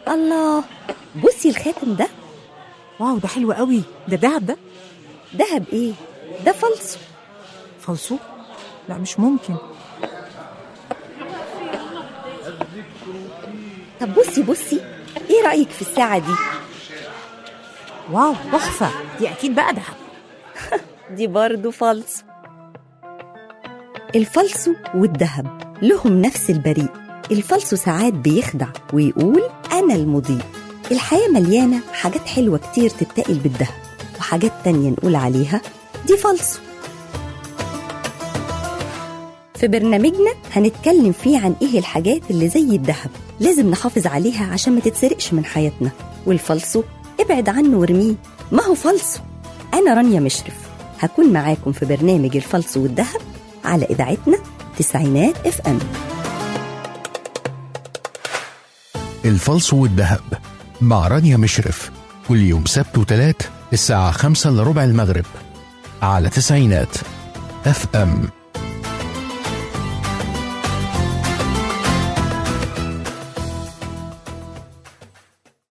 الله بصي الخاتم ده واو ده حلو قوي ده دهب ده دهب ايه ده فلسو فلسو لا مش ممكن طب بصي بصي ايه رأيك في الساعة دي واو تحفه دي اكيد بقى دهب دي برضو فالصو الفالصو والذهب لهم نفس البريء الفالصو ساعات بيخدع ويقول أنا المضيء الحياة مليانة حاجات حلوة كتير تتقل بالذهب وحاجات تانية نقول عليها دي فالصو في برنامجنا هنتكلم فيه عن ايه الحاجات اللي زي الذهب لازم نحافظ عليها عشان ما تتسرقش من حياتنا والفالصو ابعد عنه وارميه ما هو فالصو انا رانيا مشرف هكون معاكم في برنامج الفالصو والذهب على اذاعتنا تسعينات اف ام الفلس والذهب مع رانيا مشرف كل يوم سبت وتلات الساعة خمسة إلا ربع المغرب على تسعينات اف ام